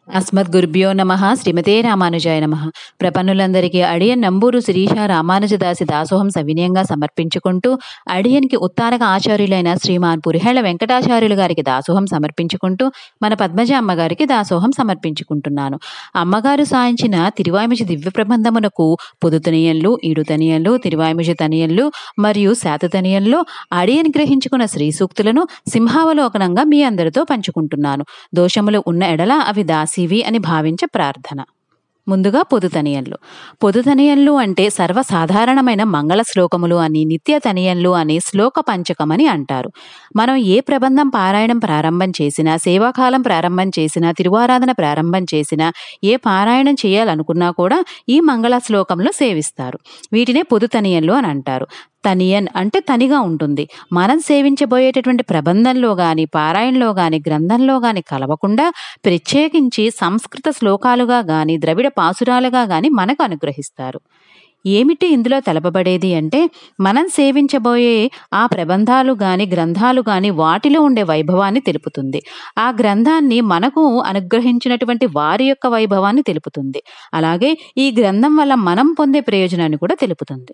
అస్మద్గురుభ్యో నమ శ్రీమతే రామానుజాయ నమ ప్రపన్నులందరికీ అడియన్ నంబూరు శిరీష రామానుజదాసి దాసోహం సవినయంగా సమర్పించుకుంటూ అడియన్కి ఉత్తారక ఆచార్యులైన శ్రీమాన్ పురిహేళ వెంకటాచార్యులు గారికి దాసోహం సమర్పించుకుంటూ మన పద్మజ అమ్మగారికి దాసోహం సమర్పించుకుంటున్నాను అమ్మగారు సాయించిన తిరువాయిమిషి దివ్య ప్రబంధమునకు పొదుతనియన్లు ఈడుతనియన్లు తిరువాయిమిషి తనియన్లు మరియు శాతతనియన్లో అడియన్ గ్రహించుకున్న శ్రీ సూక్తులను సింహావలోకనంగా మీ అందరితో పంచుకుంటున్నాను దోషములు ఉన్న ఎడల అవి దాసివి అని భావించ ప్రార్థన ముందుగా పొదుతనియన్లు పొదుతనియన్లు అంటే సర్వసాధారణమైన మంగళ శ్లోకములు అని నిత్య తనియన్లు అని శ్లోక పంచకమని అంటారు మనం ఏ ప్రబంధం పారాయణం ప్రారంభం చేసినా సేవాకాలం ప్రారంభం చేసినా తిరువారాధన ప్రారంభం చేసినా ఏ పారాయణం చేయాలనుకున్నా కూడా ఈ మంగళ శ్లోకంలో సేవిస్తారు వీటినే పొదుతనియన్లు అని అంటారు తనియన్ అంటే తనిగా ఉంటుంది మనం సేవించబోయేటటువంటి ప్రబంధంలో గాని పారాయణలో గాని గ్రంథంలో గాని కలవకుండా ప్రత్యేకించి సంస్కృత శ్లోకాలుగా గాని ద్రవిడ పాసురాలుగా గాని మనకు అనుగ్రహిస్తారు ఏమిటి ఇందులో తెలపబడేది అంటే మనం సేవించబోయే ఆ ప్రబంధాలు గాని గ్రంథాలు గాని వాటిలో ఉండే వైభవాన్ని తెలుపుతుంది ఆ గ్రంథాన్ని మనకు అనుగ్రహించినటువంటి వారి యొక్క వైభవాన్ని తెలుపుతుంది అలాగే ఈ గ్రంథం వల్ల మనం పొందే ప్రయోజనాన్ని కూడా తెలుపుతుంది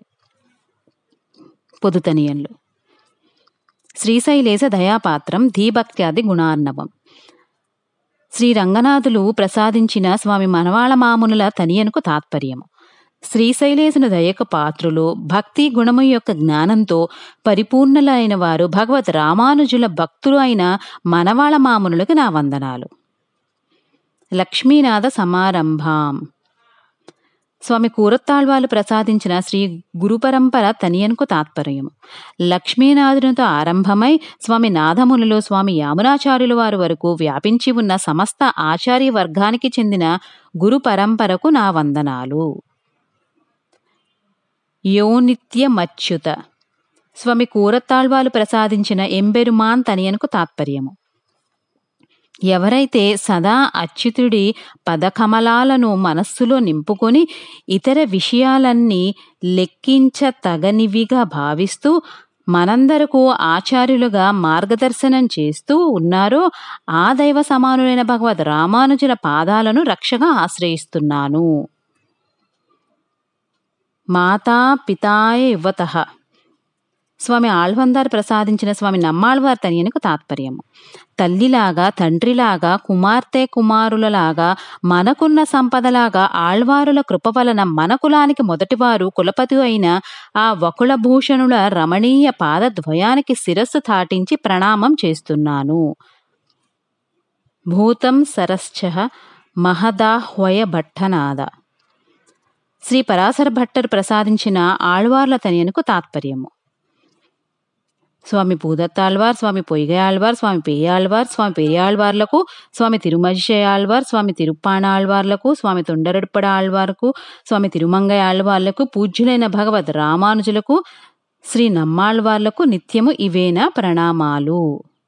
పొదుతనియన్లు శ్రీశైలేశ దయాపాత్రం ధీభక్త్యాది గుణార్ణవం శ్రీ రంగనాథులు ప్రసాదించిన స్వామి మనవాళ మామునుల తనియనుకు తాత్పర్యము శ్రీశైలేశుని దయకు పాత్రులు భక్తి గుణము యొక్క జ్ఞానంతో పరిపూర్ణులైన వారు భగవత్ రామానుజుల భక్తులు అయిన మనవాళ మామునులకు నా వందనాలు లక్ష్మీనాథ సమారంభాం స్వామి కూరత్తాళ్వాలు ప్రసాదించిన శ్రీ గురుపరంపర తనియన్కు తాత్పర్యము లక్ష్మీనాథునితో ఆరంభమై స్వామి నాథమునులు స్వామి యామునాచార్యుల వారి వరకు వ్యాపించి ఉన్న సమస్త ఆచార్య వర్గానికి చెందిన గురు పరంపరకు నా వందనాలు యోనిత్యమచ్యుత స్వామి కూరత్తాళ్వాలు ప్రసాదించిన ఎంబెరుమాన్ తనియన్కు తాత్పర్యము ఎవరైతే సదా అచ్యుతుడి పదకమలాలను మనస్సులో నింపుకొని ఇతర విషయాలన్నీ లెక్కించతగనివిగా భావిస్తూ మనందరకు ఆచార్యులుగా మార్గదర్శనం చేస్తూ ఉన్నారో ఆ దైవ సమానులైన భగవద్ రామానుజుల పాదాలను రక్షగా ఆశ్రయిస్తున్నాను మాతా పితాయ యువత స్వామి ఆళ్వందారు ప్రసాదించిన స్వామి నమ్మాళ్వార్ తనియనకు తాత్పర్యము తల్లిలాగా తండ్రిలాగా కుమార్తె కుమారులలాగా మనకున్న సంపదలాగా ఆళ్వారుల కృప వలన మన కులానికి మొదటివారు కులపతి అయిన ఆ వకుళభూషణుల రమణీయ పాదద్వయానికి శిరస్సు తాటించి ప్రణామం చేస్తున్నాను భూతం సరశ్చ మహదాహ్వయ భట్టనాద శ్రీ పరాశర భట్టరు ప్రసాదించిన ఆళ్వార్ల తనియనుకు తాత్పర్యము స్వామి పూదత్తాళ్వార్ స్వామి పొయ్గయాళ్వార్ స్వామి పేయాళ్వార్ స్వామి పెరియాళ్వార్లకు స్వామి తిరుమజిషయాళ్వార్ స్వామి తిరుప్పాణాళ్వార్లకు స్వామి తొండరెడ్పడ ఆళ్వార్కు స్వామి తిరుమంగయ ఆళ్వార్లకు పూజ్యులైన భగవద్ రామానుజులకు శ్రీ నమ్మాళ్వార్లకు నిత్యము ఇవేనా ప్రణామాలు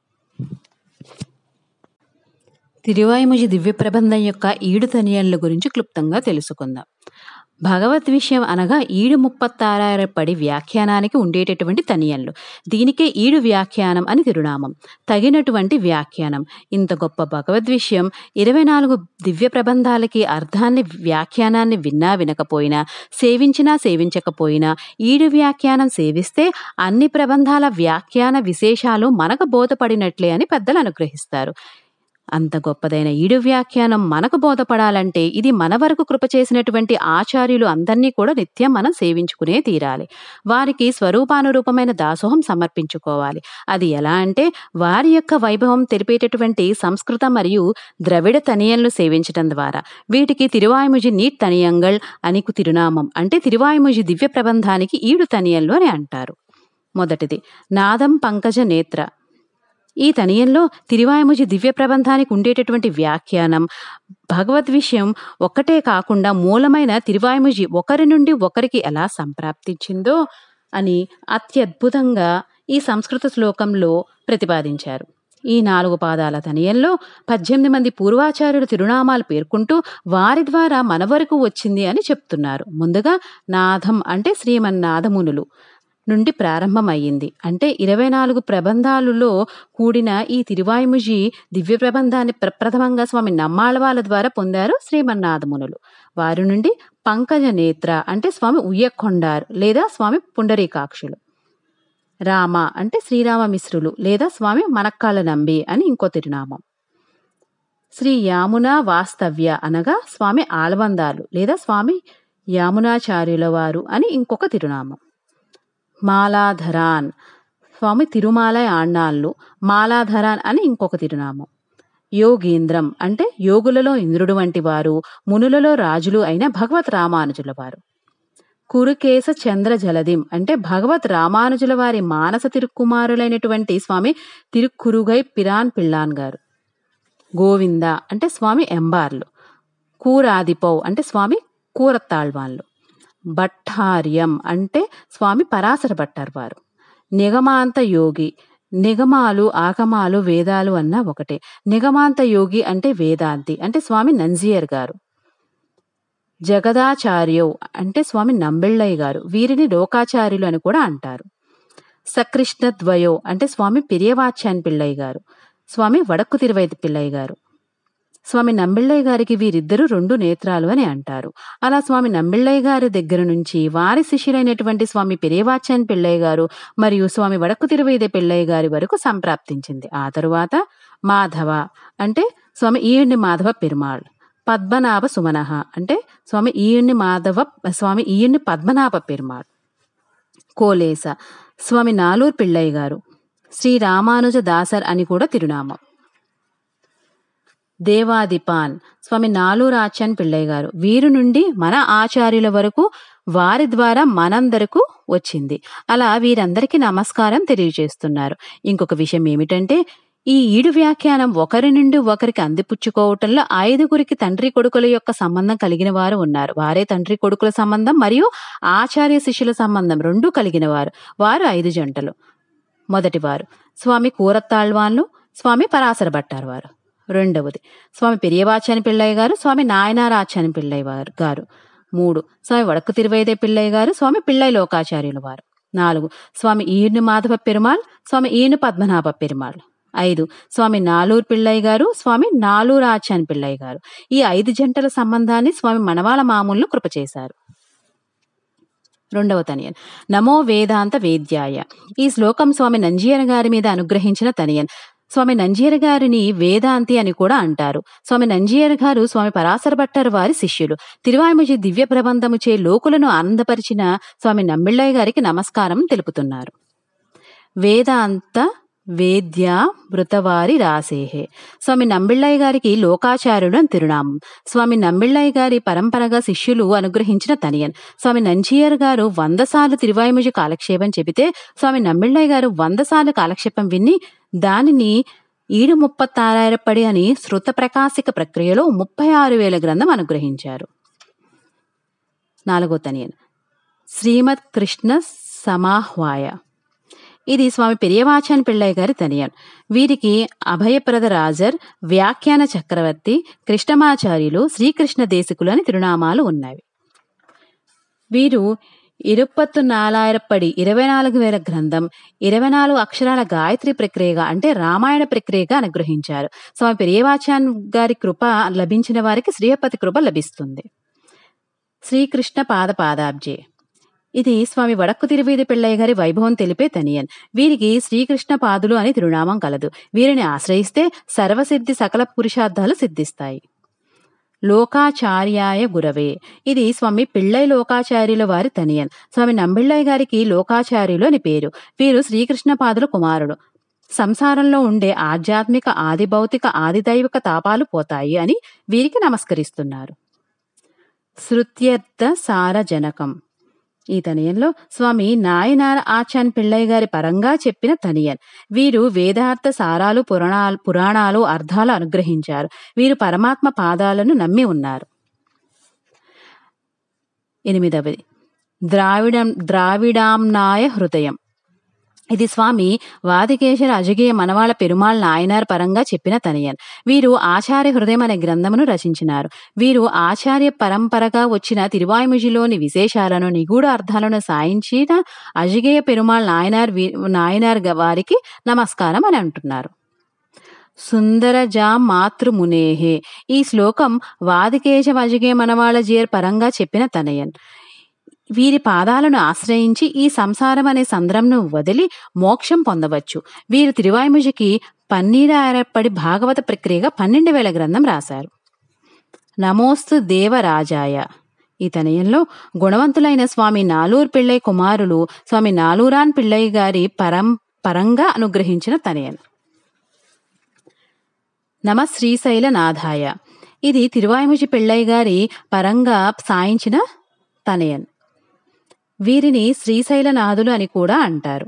తిరువాయిముజి దివ్య ప్రబంధం యొక్క ఈడు తనియన్ల గురించి క్లుప్తంగా తెలుసుకుందాం భగవద్ విషయం అనగా ఈడు ముప్పత్తారారపడి వ్యాఖ్యానానికి ఉండేటటువంటి తనియన్లు దీనికే ఈడు వ్యాఖ్యానం అని తిరునామం తగినటువంటి వ్యాఖ్యానం ఇంత గొప్ప భగవద్ విషయం ఇరవై నాలుగు దివ్య ప్రబంధాలకి అర్థాన్ని వ్యాఖ్యానాన్ని విన్నా వినకపోయినా సేవించినా సేవించకపోయినా ఈడు వ్యాఖ్యానం సేవిస్తే అన్ని ప్రబంధాల వ్యాఖ్యాన విశేషాలు మనకు బోధపడినట్లే అని పెద్దలు అనుగ్రహిస్తారు అంత గొప్పదైన ఈడు వ్యాఖ్యానం మనకు బోధపడాలంటే ఇది మన వరకు కృప చేసినటువంటి ఆచార్యులు అందరినీ కూడా నిత్యం మనం సేవించుకునే తీరాలి వారికి స్వరూపానురూపమైన దాసోహం సమర్పించుకోవాలి అది ఎలా అంటే వారి యొక్క వైభవం తెలిపేటటువంటి సంస్కృత మరియు ద్రవిడ తనియన్లు సేవించడం ద్వారా వీటికి తిరువాయుముజి నీట్ తనియంగల్ అనికు తిరునామం అంటే తిరువాయుముజి దివ్య ప్రబంధానికి ఈడు తనియన్లు అని అంటారు మొదటిది నాదం పంకజ నేత్ర ఈ తనియంలో తిరువాయముజి దివ్య ప్రబంధానికి ఉండేటటువంటి వ్యాఖ్యానం భగవద్ విషయం ఒక్కటే కాకుండా మూలమైన తిరువాయముజి ఒకరి నుండి ఒకరికి ఎలా సంప్రాప్తించిందో అని అత్యద్భుతంగా ఈ సంస్కృత శ్లోకంలో ప్రతిపాదించారు ఈ నాలుగు పాదాల తనియంలో పద్దెనిమిది మంది పూర్వాచార్యుల తిరునామాలు పేర్కొంటూ వారి ద్వారా మన వరకు వచ్చింది అని చెప్తున్నారు ముందుగా నాథం అంటే శ్రీమన్నాథమునులు నుండి ప్రారంభమయ్యింది అంటే ఇరవై నాలుగు ప్రబంధాలలో కూడిన ఈ తిరువాయిముజి దివ్య ప్రబంధాన్ని ప్రప్రథమంగా స్వామి నమ్మాళ్ళవాళ్ళ ద్వారా పొందారు శ్రీమన్నాథమునులు వారి నుండి పంకజ నేత్ర అంటే స్వామి ఉయ్యకొండారు లేదా స్వామి పుండరీకాక్షులు రామ అంటే శ్రీరామ మిశ్రులు లేదా స్వామి మనక్కాళ్ళ నంబి అని ఇంకో తిరునామం శ్రీ యామున వాస్తవ్య అనగా స్వామి ఆలవందాలు లేదా స్వామి యామునాచార్యుల వారు అని ఇంకొక తిరునామం మాలాధరాన్ స్వామి తిరుమాల ఆణ్ణాళ్ళు మాలాధరాన్ అని ఇంకొక తిరునామం యోగేంద్రం అంటే యోగులలో ఇంద్రుడు వంటి వారు మునులలో రాజులు అయిన భగవత్ రామానుజుల వారు కురుకేశ చంద్ర జలదిం అంటే భగవత్ రామానుజుల వారి మానస తిరుక్కుమారులైనటువంటి స్వామి తిరుక్కురుగై పిరాన్ పిల్లాన్ గారు గోవింద అంటే స్వామి ఎంబార్లు కూరాదిపౌ అంటే స్వామి కూరత్తాళ్వాన్లు భట్టార్యం అంటే స్వామి పరాశర భట్టార్ వారు నిగమాంత యోగి నిగమాలు ఆగమాలు వేదాలు అన్న ఒకటే నిగమాంత యోగి అంటే వేదాంతి అంటే స్వామి నంజియర్ గారు జగదాచార్యౌ అంటే స్వామి నంబిళ్ళయ్య గారు వీరిని లోకాచార్యులు అని కూడా అంటారు సకృష్ణద్వయో అంటే స్వామి పిరియవాచ్యాన్ పిళ్ళయ్య గారు స్వామి వడక్కు తిరువైతి పిల్లయ్య గారు స్వామి నంబిళ్ళయ్య గారికి వీరిద్దరూ రెండు నేత్రాలు అని అంటారు అలా స్వామి నంబిళ్ళయ్య గారి దగ్గర నుంచి వారి శిష్యులైనటువంటి స్వామి పెరియవాచ్యాన్ పిళ్ళయ్య గారు మరియు స్వామి వడక్కు తిరువైదే పిళ్ళయ్య గారి వరకు సంప్రాప్తించింది ఆ తరువాత మాధవ అంటే స్వామి ఈయుణ్ణి మాధవ పెరుమాళ్ పద్మనాభ సుమనహ అంటే స్వామి ఈయుణ్ణి మాధవ స్వామి ఈయుణ్ణి పద్మనాభ పెరుమాళ్ కోలేస స్వామి నాలూర్ పిళ్ళయ్య గారు శ్రీ రామానుజ దాసర్ అని కూడా తిరునామం దేవాదిపాన్ స్వామి నాలూరు ఆచాన్ పిళ్ళయ్య గారు వీరు నుండి మన ఆచార్యుల వరకు వారి ద్వారా మనందరకు వచ్చింది అలా వీరందరికీ నమస్కారం తెలియజేస్తున్నారు ఇంకొక విషయం ఏమిటంటే ఈ ఈడు వ్యాఖ్యానం ఒకరి నుండి ఒకరికి అందిపుచ్చుకోవటంలో ఐదుగురికి తండ్రి కొడుకుల యొక్క సంబంధం కలిగిన వారు ఉన్నారు వారే తండ్రి కొడుకుల సంబంధం మరియు ఆచార్య శిష్యుల సంబంధం రెండూ కలిగిన వారు వారు ఐదు జంటలు మొదటివారు స్వామి కూరత్తాళ్వాన్లు స్వామి పరాశర భట్టారు వారు రెండవది స్వామి పెరియవాచాని పిల్లయ్య గారు స్వామి నాయనారాచాని పిల్లయ్య వారు గారు మూడు స్వామి వడకు తిరువైదే పిల్లయ్య గారు స్వామి పిళ్ళై లోకాచార్యుల వారు నాలుగు స్వామి ఈయన్ని మాధవ పెరుమాళ్ స్వామి ఈయన పద్మనాభ పెరుమాళ్ ఐదు స్వామి నాలూరు పిళ్ళయ్య గారు స్వామి నాలూరు ఆచాన్ పిళ్ళయ్య గారు ఈ ఐదు జంటల సంబంధాన్ని స్వామి మనవాళ మామూలు కృప చేశారు రెండవ తనియన్ నమో వేదాంత వేద్యాయ ఈ శ్లోకం స్వామి నంజీయర్ గారి మీద అనుగ్రహించిన తనియన్ స్వామి నంజీయర్ గారిని వేదాంతి అని కూడా అంటారు స్వామి నంజీయర్ గారు స్వామి పరాశర భట్టర్ వారి శిష్యులు తిరువాయిముజి దివ్య ప్రబంధము చే లోకులను ఆనందపరిచిన స్వామి నమ్మిళ్ళయ్య గారికి నమస్కారం తెలుపుతున్నారు వేదాంత వేద్య మృతవారి రాసేహే స్వామి నంబిళ్ళయ్య గారికి లోకాచార్యుడు అని తిరునామం స్వామి నంబిళ్ళయ్య గారి పరంపరగా శిష్యులు అనుగ్రహించిన తనియన్ స్వామి నంచియర్ గారు వంద సార్లు తిరువాయిముజి కాలక్షేపం చెబితే స్వామి నంబిళ్ళయ్య గారు వంద సార్లు కాలక్షేపం విని దానిని ఈడు ముప్పత్తారాయిరప్పడి అని శృత ప్రకాశిక ప్రక్రియలో ముప్పై ఆరు వేల గ్రంథం అనుగ్రహించారు నాలుగో తనియన్ శ్రీమద్ కృష్ణ సమాహ్వాయ ఇది స్వామి పెరియవాచాన్ పిళ్ళయ్య గారి తనియన్ వీరికి అభయప్రద రాజర్ వ్యాఖ్యాన చక్రవర్తి కృష్ణమాచార్యులు శ్రీకృష్ణ దేశికులు అని తిరునామాలు ఉన్నవి వీరు ఇరుపత్తు నాలాయిరప్పడి ఇరవై నాలుగు వేల గ్రంథం ఇరవై నాలుగు అక్షరాల గాయత్రి ప్రక్రియగా అంటే రామాయణ ప్రక్రియగా అనుగ్రహించారు స్వామి పెరియవాచాన్ గారి కృప లభించిన వారికి శ్రీయపతి కృప లభిస్తుంది శ్రీకృష్ణ పాద పాదాబ్జే ఇది స్వామి వడక్కు తిరువీధి పిళ్ళయ్య గారి వైభవం తెలిపే తనియన్ వీరికి శ్రీకృష్ణ పాదులు అని తిరునామం కలదు వీరిని ఆశ్రయిస్తే సర్వసిద్ధి సకల పురుషార్థాలు సిద్ధిస్తాయి లోకాచార్యాయ గురవే ఇది స్వామి పిళ్ళై లోకాచార్యుల వారి తనియన్ స్వామి నంబిళ్ళయ్య గారికి లోకాచార్యులు అని పేరు వీరు శ్రీకృష్ణ పాదుల కుమారుడు సంసారంలో ఉండే ఆధ్యాత్మిక ఆది భౌతిక ఆది దైవిక తాపాలు పోతాయి అని వీరికి నమస్కరిస్తున్నారు శృత్యర్థ సారజనకం ఈ తనియంలో స్వామి నాయనార ఆచాన్ పిళ్ళయ్య గారి పరంగా చెప్పిన తనియన్ వీరు వేదార్థ సారాలు పురాణాలు పురాణాలు అర్థాలు అనుగ్రహించారు వీరు పరమాత్మ పాదాలను నమ్మి ఉన్నారు ఎనిమిదవది ద్రావిడం ద్రావిడాంనాయ హృదయం ఇది స్వామి వాదికేశర అజగేయ మనవాళ పెరుమాళ్ నాయనార్ పరంగా చెప్పిన తనయన్ వీరు ఆచార్య హృదయం అనే గ్రంథమును రచించినారు వీరు ఆచార్య పరంపరగా వచ్చిన తిరువాయిముజిలోని విశేషాలను నిగూఢ అర్థాలను సాయించిన అజగేయ పెరుమాళ్ నాయనార్ వీ- నాయనార్ గ- వారికి నమస్కారం అని అంటున్నారు సుందరజా మాతృమునేహే ఈ శ్లోకం వాదికేశ అజగే మనవాళజీయర్ పరంగా చెప్పిన తనయన్ వీరి పాదాలను ఆశ్రయించి ఈ సంసారం అనే సంద్రంను వదిలి మోక్షం పొందవచ్చు వీరు తిరువాయిముజికి పన్నీర ఏర్పడి భాగవత ప్రక్రియగా పన్నెండు వేల గ్రంథం రాశారు నమోస్తు దేవరాజాయ ఈ తనయంలో గుణవంతులైన స్వామి నాలూర్ పిళ్ళై కుమారులు స్వామి నాలూరాన్ పిళ్ళై గారి పరం పరంగా అనుగ్రహించిన తనయన్ నమ శ్రీశైల నాథాయ ఇది తిరువాయిముజి పిళ్ళై గారి పరంగా సాయించిన తనయన్ వీరిని శ్రీశైలనాథులు అని కూడా అంటారు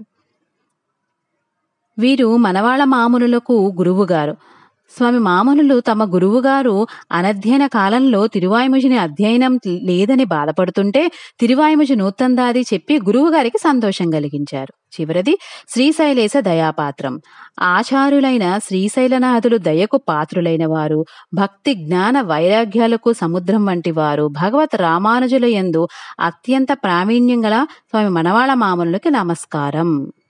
వీరు మనవాళ మామూలులకు గురువుగారు స్వామి మామూలులు తమ గురువుగారు అనధ్యయన కాలంలో తిరువాయిముజిని అధ్యయనం లేదని బాధపడుతుంటే తిరువాయిముజి నూతందాది చెప్పి గురువుగారికి సంతోషం కలిగించారు చివరిది శ్రీశైలేశ దయాపాత్రం ఆచారులైన శ్రీశైలనాథులు దయకు పాత్రులైన వారు భక్తి జ్ఞాన వైరాగ్యాలకు సముద్రం వంటి వారు భగవత్ రామానుజుల యందు అత్యంత ప్రావీణ్యం గల స్వామి మనవాళ మామూలులకి నమస్కారం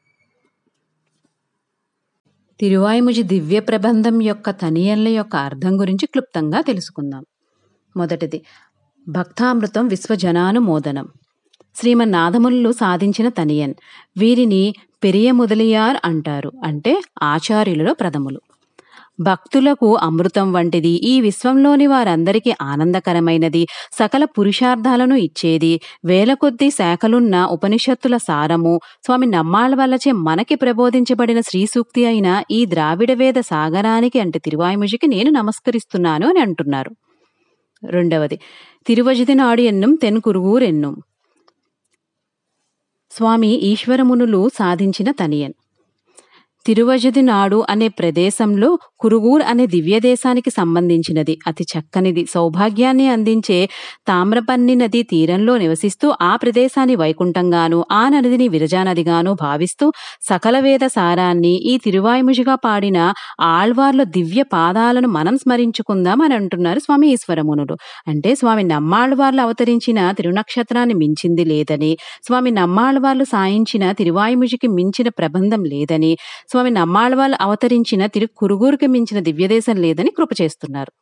తిరువాయిముజి దివ్య ప్రబంధం యొక్క తనియన్ల యొక్క అర్థం గురించి క్లుప్తంగా తెలుసుకుందాం మొదటిది భక్తామృతం విశ్వజనానుమోదనం శ్రీమన్నాథములు సాధించిన తనియన్ వీరిని పెరియ ముదలియార్ అంటారు అంటే ఆచార్యులలో ప్రథములు భక్తులకు అమృతం వంటిది ఈ విశ్వంలోని వారందరికీ ఆనందకరమైనది సకల పురుషార్థాలను ఇచ్చేది వేల కొద్ది శాఖలున్న ఉపనిషత్తుల సారము స్వామి నమ్మాళ్ళ వల్లచే మనకి ప్రబోధించబడిన శ్రీ సూక్తి అయిన ఈ ద్రావిడ వేద సాగరానికి అంటే తిరువాయిముజికి నేను నమస్కరిస్తున్నాను అని అంటున్నారు రెండవది తిరువజిది నాడు ఎన్నం తెన్కురుగూరెన్నం స్వామి ఈశ్వరమునులు సాధించిన తనియన్ తిరువజది నాడు అనే ప్రదేశంలో కురుగూర్ అనే దివ్యదేశానికి సంబంధించినది అతి చక్కనిది సౌభాగ్యాన్ని అందించే తామ్రపన్ని నది తీరంలో నివసిస్తూ ఆ ప్రదేశాన్ని వైకుంఠంగాను ఆ నదిని విరజానదిగాను భావిస్తూ సకల వేద సారాన్ని ఈ తిరువాయిముజిగా పాడిన ఆళ్వార్ల దివ్య పాదాలను మనం స్మరించుకుందాం అని అంటున్నారు స్వామి ఈశ్వరమునులు అంటే స్వామి నమ్మాళ్వార్లు అవతరించిన తిరునక్షత్రాన్ని మించింది లేదని స్వామి నమ్మాళ్వార్లు సాయించిన తిరువాయిముజికి మించిన ప్రబంధం లేదని స్వామి నమ్మాళ్వాళ్ళు అవతరించిన తిరు కురుగురికి మించిన దివ్యదేశం లేదని కృప చేస్తున్నారు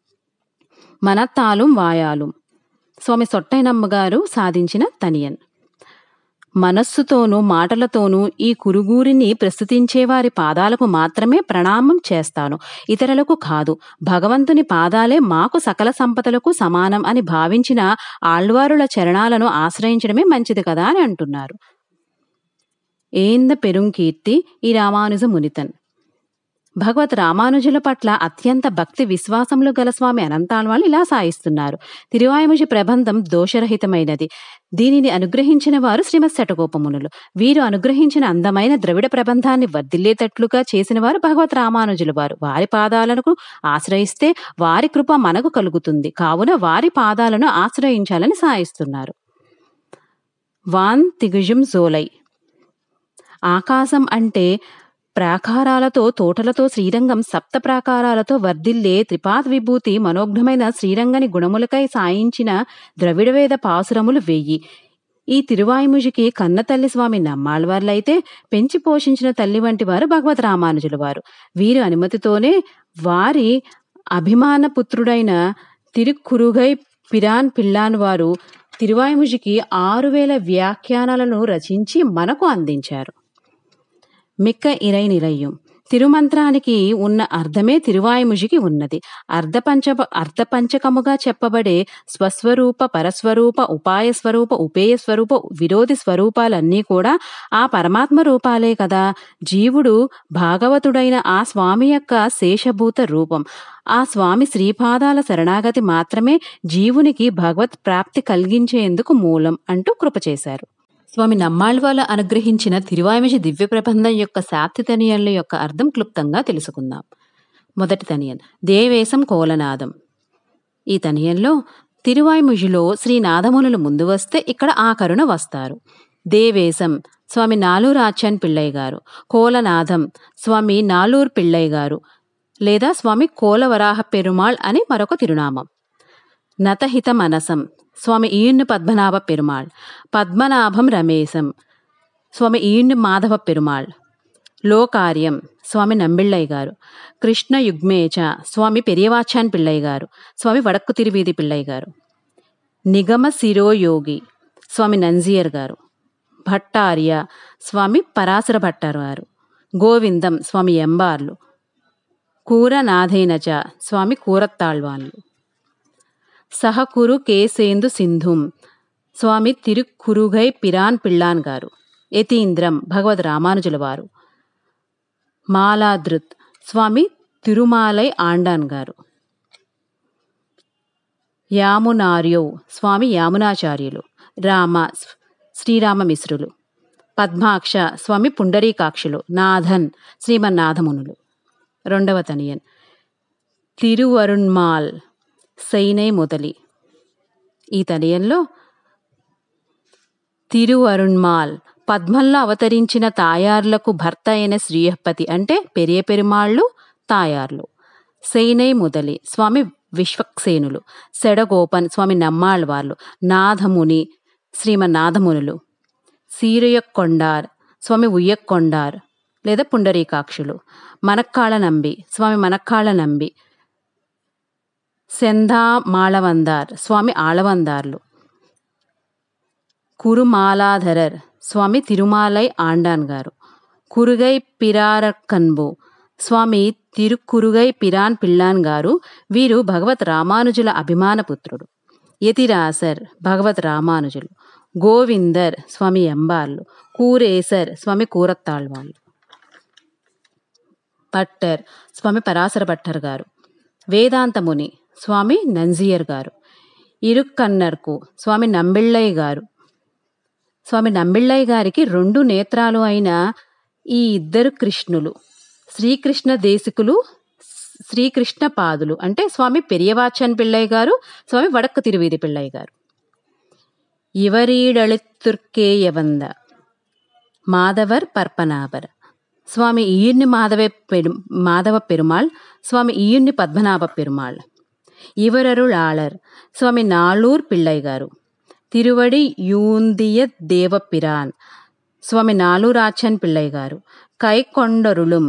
మనత్తాలుం వాయాలుం స్వామి సొట్టైనమ్మ గారు సాధించిన తనియన్ మనస్సుతోనూ మాటలతోనూ ఈ కురుగురిని ప్రస్తుతించే వారి పాదాలకు మాత్రమే ప్రణామం చేస్తాను ఇతరులకు కాదు భగవంతుని పాదాలే మాకు సకల సంపదలకు సమానం అని భావించిన ఆళ్వారుల చరణాలను ఆశ్రయించడమే మంచిది కదా అని అంటున్నారు ఏంద పెరుంకీర్తి ఈ రామానుజ మునితన్ భగవత్ రామానుజుల పట్ల అత్యంత భక్తి విశ్వాసములు గల స్వామి అనంతాళ్వాళ్ళు ఇలా సాయిస్తున్నారు తిరువాయుముజి ప్రబంధం దోషరహితమైనది దీనిని అనుగ్రహించిన వారు శ్రీమత్ శటగోపమునులు వీరు అనుగ్రహించిన అందమైన ద్రవిడ ప్రబంధాన్ని వర్ధిల్లేటట్లుగా చేసిన వారు భగవత్ రామానుజుల వారు వారి పాదాలకు ఆశ్రయిస్తే వారి కృప మనకు కలుగుతుంది కావున వారి పాదాలను ఆశ్రయించాలని సాయిస్తున్నారు వాన్ తిగుజం జోలై ఆకాశం అంటే ప్రాకారాలతో తోటలతో శ్రీరంగం సప్త ప్రాకారాలతో వర్ధిల్లే త్రిపాద్ విభూతి మనోజ్ఞమైన శ్రీరంగని గుణములకై సాయించిన ద్రవిడవేద పాసురములు వెయ్యి ఈ తిరువాయిముజికి కన్నతల్లి స్వామి నమ్మాళ్వార్లైతే పెంచి పోషించిన తల్లి వంటి వారు భగవత్ రామానుజుల వారు వీరి అనుమతితోనే వారి అభిమాన పుత్రుడైన తిరుక్కురుగై పిరాన్ పిల్లాన్ వారు తిరువాయిముజికి ఆరు వేల వ్యాఖ్యానాలను రచించి మనకు అందించారు మిక్క ఇరై నిరయ్యం తిరుమంత్రానికి ఉన్న అర్థమే తిరువాయుముజికి ఉన్నది అర్ధపంచ అర్ధపంచకముగా చెప్పబడే స్వస్వరూప పరస్వరూప ఉపాయ స్వరూప ఉపేయ స్వరూప విరోధి స్వరూపాలన్నీ కూడా ఆ పరమాత్మ రూపాలే కదా జీవుడు భాగవతుడైన ఆ స్వామి యొక్క శేషభూత రూపం ఆ స్వామి శ్రీపాదాల శరణాగతి మాత్రమే జీవునికి భగవత్ ప్రాప్తి కలిగించేందుకు మూలం అంటూ కృప చేశారు స్వామి నమ్మాళ్వాల అనుగ్రహించిన తిరువాయిమిషి దివ్య ప్రబంధం యొక్క శాప్తి తనియన్ల యొక్క అర్థం క్లుప్తంగా తెలుసుకుందాం మొదటి తనియన్ దేవేశం కోలనాదం ఈ తనియంలో తిరువాయిముషిలో శ్రీ నాదమునులు ముందు వస్తే ఇక్కడ ఆ కరుణ వస్తారు దేవేశం స్వామి నాలూరు ఆచాన్ పిళ్ళయ్య గారు కోలనాథం స్వామి నాలూరు పిళ్ళయ్య గారు లేదా స్వామి కోలవరాహ పెరుమాళ్ అని మరొక తిరునామం నతహిత మనసం స్వామి ఈయన్ను పద్మనాభ పెరుమాళ్ పద్మనాభం రమేశం స్వామి ఈయన్ను మాధవ పెరుమాళ్ లోకార్యం స్వామి నంబిళ్ళయ్య గారు కృష్ణ యుగ్మేచ స్వామి పెరియవాచాన్ పిళ్ళయ్య గారు స్వామి వడక్కు తిరువీధి పిళ్ళయ్య గారు నిగమ శిరోయోగి స్వామి నంజియర్ గారు భట్టార్య స్వామి పరాశర భట్టారు గారు గోవిందం స్వామి ఎంబార్లు కూరనాథైనచ స్వామి కూరత్తాళ్వాన్లు సహకురు కేసేందు సింధుం స్వామి తిరుక్కురుగై పిరాన్ పిళ్ళాన్ గారు యతీంద్రం భగవద్ రామానుజుల వారు మాలాదృత్ స్వామి తిరుమాలై ఆండాన్ గారు యామునార్యో స్వామి యామునాచార్యులు రామ శ్రీరామ మిశ్రులు పద్మాక్ష స్వామి పుండరీకాక్షులు నాథన్ శ్రీమన్నాథమునులు రెండవ తనియన్ తిరువరుణ్మాల్ సైనై మొదలి ఈ తనియంలో తిరువరుణ్మాల్ పద్మంలో అవతరించిన తాయార్లకు భర్త అయిన శ్రీయపతి అంటే పెరియ పెరుమాళ్ళు తాయార్లు సైనై మొదలి స్వామి విశ్వక్సేనులు సెడగోపన్ స్వామి నమ్మాళ్ళవార్లు నాథముని శ్రీమన్నాథమునులు సీరయక్కొండార్ స్వామి ఉయ్యక్కొండార్ లేదా పుండరీకాక్షులు మనక్కాళ నంబి స్వామి మనక్కాళ నంబి సెందా మాళవందార్ స్వామి ఆళవందార్లు కురుమాలాధరర్ స్వామి తిరుమాలై ఆండాన్ గారు కురుగై పిరారక్కన్బు స్వామి తిరుక్కురుగై పిరాన్ పిల్లాన్ గారు వీరు భగవత్ రామానుజుల అభిమాన పుత్రుడు యతిరాసర్ భగవత్ రామానుజులు గోవిందర్ స్వామి ఎంబార్లు కూరేసర్ స్వామి కూరత్తాళ్వాళ్ళు పట్టర్ స్వామి పరాశర భట్టర్ గారు వేదాంతముని స్వామి నంజియర్ గారు ఇరుక్కన్నర్కు స్వామి నంబిళ్ళయ్య గారు స్వామి నంబిళ్ళయ్య గారికి రెండు నేత్రాలు అయిన ఈ ఇద్దరు కృష్ణులు శ్రీకృష్ణ దేశికులు శ్రీకృష్ణ పాదులు అంటే స్వామి పెరియవాచన్ పిళ్ళయ్య గారు స్వామి వడక్కు తిరువీధి పిళ్ళయ్య గారు ఇవరీడళిత్తుర్కేయవంద మాధవర్ పర్పనాభర్ స్వామి ఈయుణ్ణి మాధవ పెరు మాధవ పెరుమాళ్ స్వామి ఈయుణ్ణి పద్మనాభ పెరుమాళ్ ఇవరరుళాళర్ స్వామి నాళూర్ పిళ్ళయ్య గారు తిరువడి యూందియ దేవపిరాన్ స్వామి నాలూరాచన్ పిళ్ళయ్య గారు కైకొండరుళుం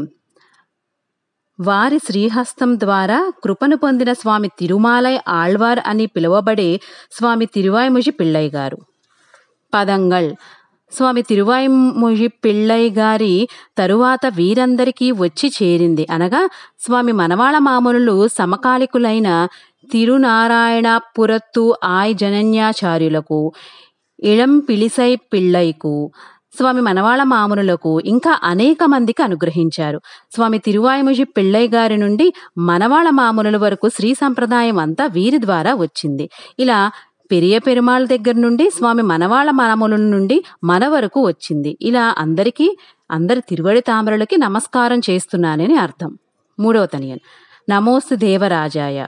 వారి శ్రీహస్తం ద్వారా కృపను పొందిన స్వామి తిరుమాలై ఆళ్వార్ అని పిలువబడే స్వామి తిరువాయిముజి పిళ్ళయ్య గారు పదంగల్ స్వామి తిరువాయిముజి పిళ్ళయ్య గారి తరువాత వీరందరికీ వచ్చి చేరింది అనగా స్వామి మనవాళ మామూలు సమకాలికులైన తిరునారాయణపురత్తు ఆయ్ జనన్యాచార్యులకు ఇళం పిలిసై పిళ్ళైకు స్వామి మనవాళ మామునులకు ఇంకా అనేక మందికి అనుగ్రహించారు స్వామి తిరువాయముజి పిళ్ళయ్య గారి నుండి మనవాళ మామునుల వరకు శ్రీ సంప్రదాయం అంతా వీరి ద్వారా వచ్చింది ఇలా పెరియ పెరుమాళ్ దగ్గర నుండి స్వామి మనవాళ మాముల నుండి మన వరకు వచ్చింది ఇలా అందరికీ అందరి తిరువడి తామరలకి నమస్కారం చేస్తున్నానని అర్థం మూడవ తనియన్ నమోస్తు దేవరాజాయ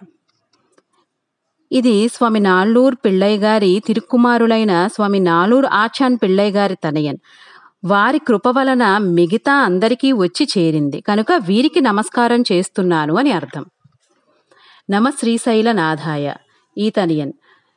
ఇది స్వామి నాళ్ళూర్ పిళ్ళయ్య గారి తిరుక్కుమారులైన స్వామి నాలూరు ఆచాన్ పిళ్ళయ్య గారి తనయన్ వారి కృప వలన మిగతా అందరికీ వచ్చి చేరింది కనుక వీరికి నమస్కారం చేస్తున్నాను అని అర్థం నమ శ్రీశైల నాథాయ ఈ తనియన్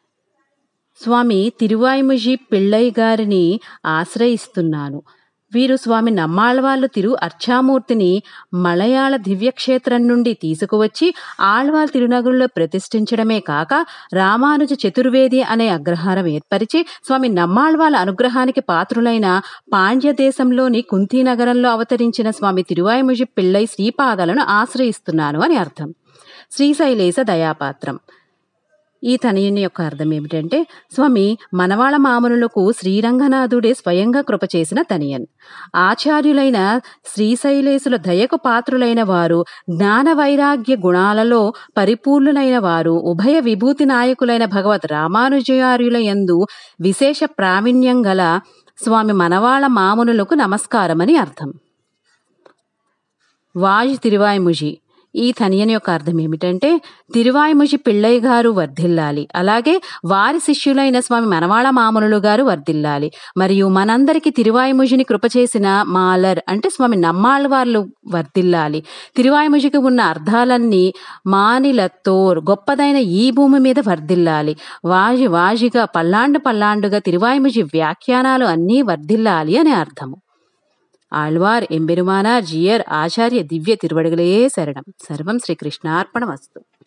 స్వామి తిరువాయిముజి పిళ్ళయ్య గారిని ఆశ్రయిస్తున్నాను వీరు స్వామి నమ్మాళ్వాళ్ళు తిరు అర్చామూర్తిని మలయాళ దివ్యక్షేత్రం నుండి తీసుకువచ్చి ఆళ్వాల్ తిరునగుల్లో ప్రతిష్ఠించడమే కాక రామానుజ చతుర్వేది అనే అగ్రహారం ఏర్పరిచి స్వామి నమ్మాళ్వాళ్ళ అనుగ్రహానికి పాత్రులైన పాండ్య దేశంలోని కుంతీనగరంలో అవతరించిన స్వామి తిరువాయిముజి పిళ్ళై శ్రీపాదాలను ఆశ్రయిస్తున్నాను అని అర్థం శ్రీశైలేశ దయాపాత్రం ఈ తనయుని యొక్క అర్థం ఏమిటంటే స్వామి మనవాళ మామనులకు శ్రీరంగనాథుడే స్వయంగా కృప చేసిన తనియన్ ఆచార్యులైన శ్రీశైలేశుల దయకు పాత్రులైన వారు జ్ఞాన వైరాగ్య గుణాలలో పరిపూర్ణులైన వారు ఉభయ విభూతి నాయకులైన భగవత్ రామానుజార్యుల యందు విశేష ప్రావీణ్యం గల స్వామి మనవాళ మామునులకు నమస్కారమని అర్థం వాజ్ తిరువాయిముజి ఈ తనియన్ యొక్క అర్థం ఏమిటంటే తిరువాయిముషి పిళ్ళయ్య గారు వర్ధిల్లాలి అలాగే వారి శిష్యులైన స్వామి మనవాళ మామనులు గారు వర్ధిల్లాలి మరియు మనందరికీ తిరువాయిముషిని కృప చేసిన మాలర్ అంటే స్వామి నమ్మాళ్ళవార్లు వర్ధిల్లాలి తిరువాయిముషికి ఉన్న అర్థాలన్నీ మానిలతోర్ గొప్పదైన ఈ భూమి మీద వర్ధిల్లాలి వాజి వాజిగా పల్లాండు పల్లాండుగా తిరువాయిముషి వ్యాఖ్యానాలు అన్నీ వర్ధిల్లాలి అనే అర్థము ఆళ్వార్ ఎంబెరుమానార్ జియర్ ఆచార్య దివ్య తిరువడుగులే శరణం సర్వం శ్రీకృష్ణార్పణ వస్తు